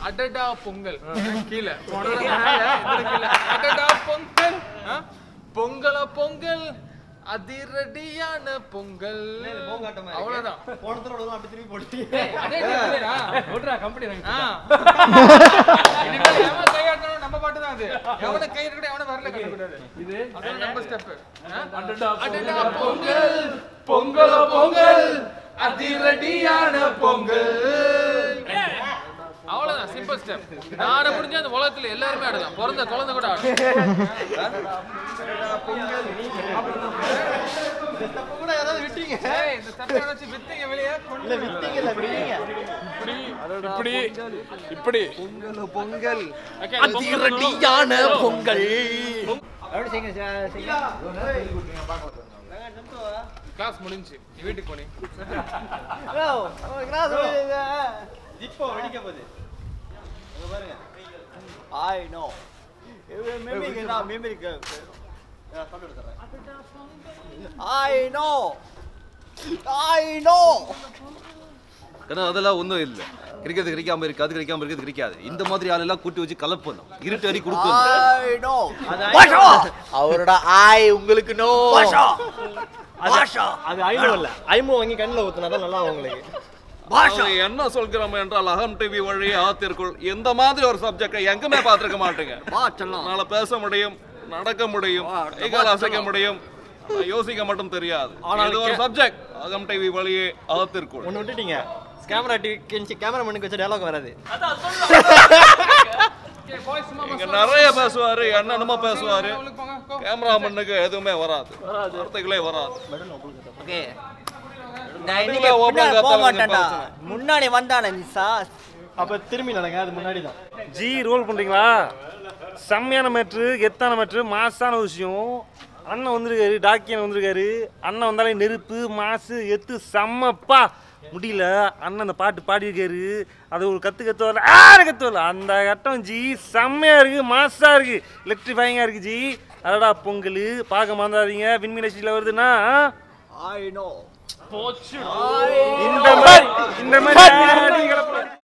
அடடா பொங்கல் கீழே போன தடவை மேல, இந்த தடவை கீழே. அடடா பொங்கல் ஆ? பொங்கலா பொங்கல் அதிரடியான பொங்கல் அவ்வளவுதான் போன தடவை அப்படி திரும்பி போட்டு அதே டேக்குடா. விட்றா கம்பெனி ஆ. இனிமேல் எவன் கையாட்டணும் நம்ம பாட்டு தான் அது எவனை கை இருக்கட்டும் எவனை வரல கட்டக்கூடாது இது அதான் நம்ம ஸ்டெப் அடடா அடடா பொங்கல் பொங்கலோ பொங்கல் அதிரடியான பொங்கல் அவ்வளவுதான் சிம்பிள் ஸ்டெப் நாட முடிஞ்ச அந்த உலகத்துல எல்லாருமே ஆடலாம் பிறந்த குழந்தை கூட ஆடலாம் கூட யாராவது விட்டீங்க ஏய், இந்த ஸ்டெப் வச்சு வித்தீங்க வெளியே கொண்டு இல்ல விட்டீங்க இல்ல விட்டீங்க இப்படி இப்படி பொங்கல் பொங்கல் அதிரடியான பொங்கல் அப்படி செய்யுங்க செய்யுங்க கிளாஸ் முடிஞ்சு நீ வீட்டுக்கு போனி இப்போ வெடிக்க போகுது அங்க பாருங்க ஐ நோ மெமரி நான் memory I know I know ஏன்னா அதெல்லாம் ஒன்றும் இல்லை கிடைக்கிறது கிடைக்காம இருக்கு அது கிடைக்காம இருக்கிறது கிடைக்காது இந்த மாதிரி ஆளெல்லாம் கூட்டி வச்சு கலப்பணும் இருட்டு அடி கொடுக்கணும் ஐ நோ அவரோட ஆய் உங்களுக்கு நோ பாஷா அது ஐமோ இல்ல ஐமோ வாங்கி கண்ணில் ஊத்துனா தான் நல்லா உங்களுக்கு அவன் என்ன சொல்கிறோம் என்றால் அகம் டிவி வழி ஆத்திற்குள் இந்த மாதிரி ஒரு சப்ஜெக்டை எங்குமே பார்த்திருக்க மாட்டேங்க என்னால பேச முடியும் நடக்க முடியும் கைகால் அசைக்க முடியும் ஆனா யோசிக்க மட்டும் தெரியாது இது ஒரு சப்ஜெக்ட் அகம் டிவி வழியே ஆத்திற்குள் ஒன்று விட்டுட்டீங்க கேமரா டிவி கேமரா மண்ணுக்கு வச்ச டயலாக் வராது பாய்ஸ் சும்மா இங்க நிறைய பேசுவாரு என்னென்னமோ பேசுவாரு உள்ளுக்கு போங்க go. கேமராமேனுக்கு எதுவுமே வராது வார்த்தைகளே வராது ஓகே இதுல open போக கத்தால மாட்டேன்டா பிரச்சனை. முன்னாடி வந்தானே நீ சா அப்போ திரும்பி நடங்க அது முன்னாடி தான் ஜி ரோல் பண்றீங்களா செம்மையான மேட்ரு கெத்தான மேட்ரு மாசான விஷயம் அண்ணன் வந்திருக்காரு டாக்கியன் வந்திருக்காரு அண்ணன் வந்தாலே நெருப்பு மாசு எத்து செம்மப்பா முடியல அண்ணன் அந்த பாட்டு பாடியிருக்காரு அது ஒரு கத்து கத்து வரல ஆறு கத்து வரல அந்த கட்டம் ஜி செம்மையா இருக்கு மாசா இருக்கு எலக்ட்ரிஃபைங்கா இருக்கு ஜி அடடா பொங்கல் பார்க்க மறந்துடாதீங்க விண்மீன் வருதுன்னா ஐ நோ இந்த மாதிரி இந்த மாதிரி